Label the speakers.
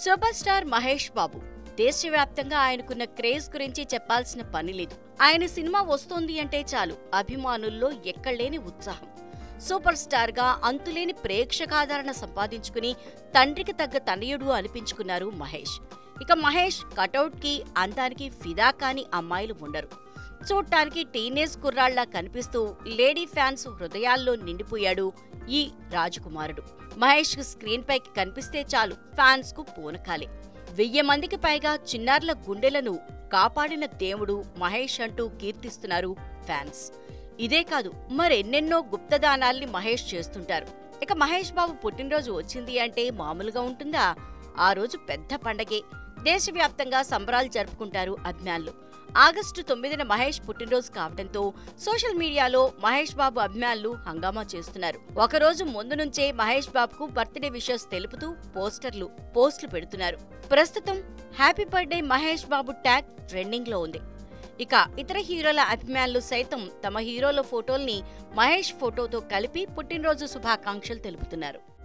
Speaker 1: super star Mahesh బాబు దేశవ్యాప్తంగా ఆయనకున్న craze గురించి చెప్పాల్సిన పని లేదు ఆయన సినిమా వస్తోంది అంటే చాలు అభిమానుల్లో ఎక్కడలేని ఉత్సాహం సూపర్ స్టార్ గా అంతులేని ప్రేక్షకాదరణ సంపాదించుకుని తండ్రికి తగ్గ తనయుడు అనిపించుకున్నారు మహేష్ ఇక మహేష్ కటౌట్ కి అందానికి ఫిదా కాని అమ్మాయిలు ఉండరు చూడటానికి టీనేజ్ కుర్రాళ్లా కనిపిస్తూ లేడీ ఫ్యాన్స్ హృదయాల్లో నిండిపోయాడు ఈ రాజకుమారుడు మహేష్ స్క్రీన్ పైకి కనిపిస్తే చాలు ఫ్యాన్స్ కు పూనకాలే వెయ్యి మందికి పైగా చిన్నారుల గుండెలను కాపాడిన దేవుడు మహేష్ అంటూ కీర్తిస్తున్నారు ఫ్యాన్స్ ఇదే కాదు మరెన్నెన్నో గుప్తదానాల్ని మహేష్ చేస్తుంటారు ఇక మహేష్ బాబు పుట్టినరోజు వచ్చింది అంటే మామూలుగా ఉంటుందా ఆ రోజు పెద్ద పండగే దేశవ్యాప్తంగా సంబరాలు జరుపుకుంటారు అభిమానులు ఆగస్టు తొమ్మిదిన మహేష్ పుట్టినరోజు కావడంతో సోషల్ మీడియాలో మహేష్ బాబు అభిమానులు హంగామా చేస్తున్నారు ఒకరోజు ముందు నుంచే మహేష్ బాబుకు బర్త్డే విషెస్ తెలుపుతూ పోస్టర్లు పోస్టులు పెడుతున్నారు ప్రస్తుతం happy birthday Mahesh Babu tag trending లో ఉంది ఇక ఇతర హీరోల అభిమానులు సైతం తమ హీరోల ఫోటోల్ని మహేష్ ఫోటోతో కలిపి పుట్టినరోజు శుభాకాంక్షలు తెలుపుతున్నారు